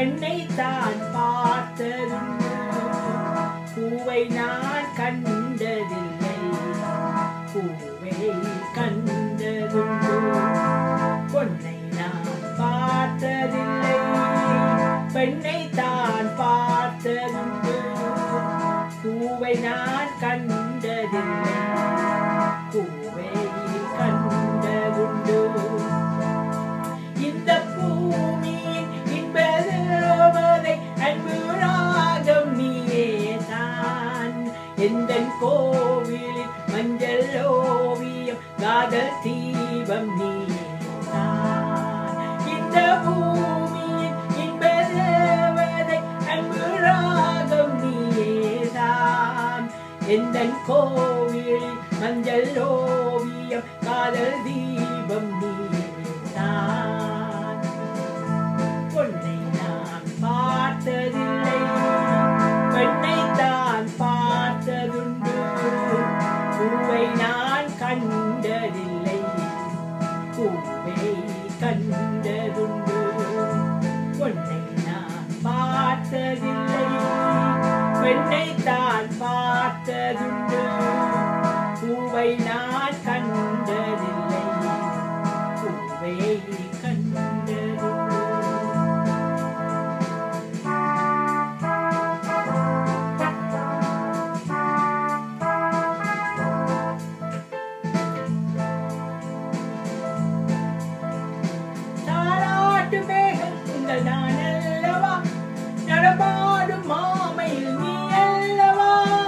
பெண்ணை தான் பார்த்ததுண்டு பூவை நான் கண்டதில்லை பூவை கண்டதுண்டு பொன்னை நான் பார்த்ததில்லை பெண்ணை தான் பார்த்ததுண்டு பூவை நான் கண்டதில்லை பூவை கண்டதுண்டு இந்த பூமியின் இன்பதை அன்புராகம் நீயேதான் எந்த கோவிலில் மஞ்சள் ஓவியம் காதல் தீபம் நீயேதான் இந்த பூமியின் இன்பதை அன்புராகம் நீயேதான் எந்த கோவிலில் மஞ்சள் ஓவியம் காதல் தீபம் நீதான் பொன்னை நான் பார்த்ததில்லை பெண்ணை தான் பார்த்ததுண்டு பூவை நான் கண்டதில்லை பூவை கண்டதுண்டு பொன்னை நான் பார்த்ததில்லை பெண்ணை தான் பார்த்ததுண்டு பூவை நான் கண்டதில்லை பூவை கண்டதுண்டு தாலாட்டு மேகங்கள் நான் அல்லவா நடமாடும் மாமையில் நீ அல்லவா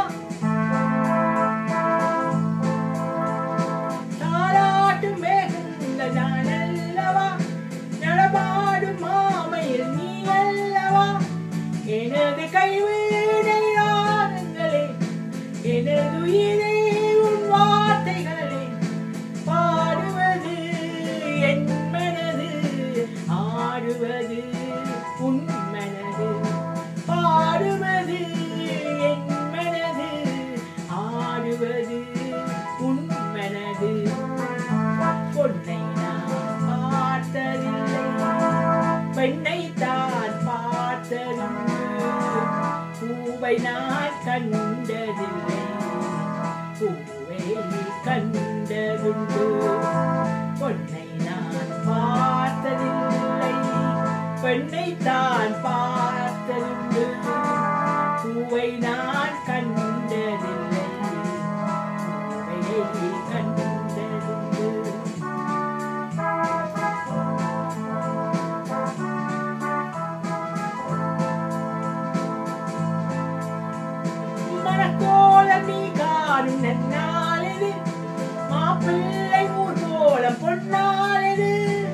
தாலாட்டு மேகங்கள் நான் அல்லவா நடமாடும் மாமையில் நீ அல்லவா எனது கைவினை ராகங்களே எனது உயிரே உன் வார்த்தைகளே பாடுவது என் மனது ஆடுவது உன் மனது பாடுவது என் மனது ஆடுவது உன் மனது பொன்னை நான் பார்த்ததில்லை பெண்ணை தான் பார்த்ததுண்டு பூவை நான் கண்டதில்லை பூவை கண்டதுண்டு பொன்னை நான் பார்த்ததில்லை பெண்ணை தான் பார்த்ததுண்டு பூவை நான் கண்டதில்லை பூவை கண்டதுண்டு மனக்கோலம் நீ காணும் நன்னாளிது மாப்பிள்ளை ஊர் கோலம் பொன்னாளிது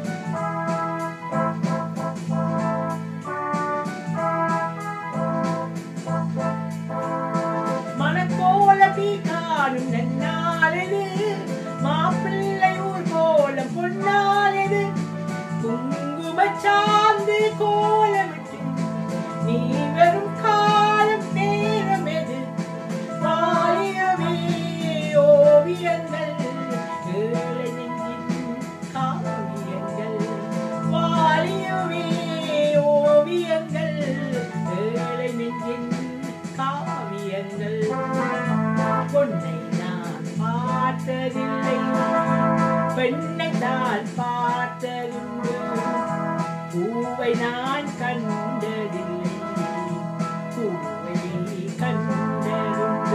மனக்கோலம் நீ காணும் நன்னாளிது மாப்பிள்ளை ஊர் கோலம் பொன்னாளிது குங்கும சாந்து கோலமிட்டு நீ வெறும் காலம் நேரம் எது வாலியவே ஓவியங்கள் ஏழை நெஞ்சின் காவியங்கள் வாலியவே ஓவியங்கள் ஏழை நெஞ்சின் காவியங்கள் பொன்னை நான் பார்த்ததில்லை பெண்ணை தான் பார்த்ததுண்டு பூவை நான் கண்டதில்லை பூவை கண்டதுண்டு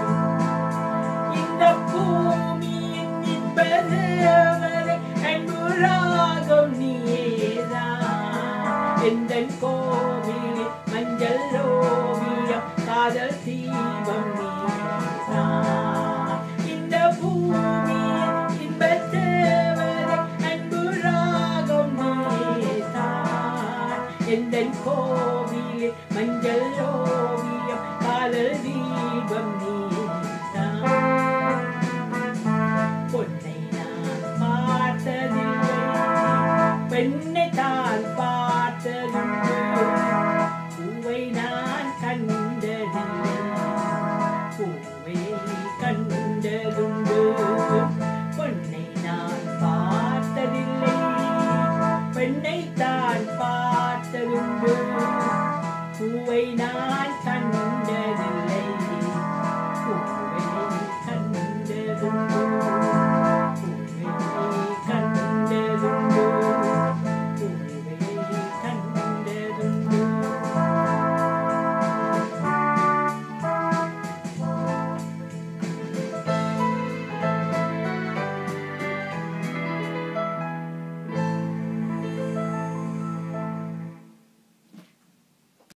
இந்த பூமியின் இன்பதேவதை அன்புராகம் நீயேதான் எந்த கோவில் மஞ்சள் ஓவியம் காதல் தீபம் நீதான் இந்த பூமியின் இன்பத்தேவதை அன்புராகம் நீதான் எந்த கோவில் மஞ்சள் ஓவியம் காதல் தீபம்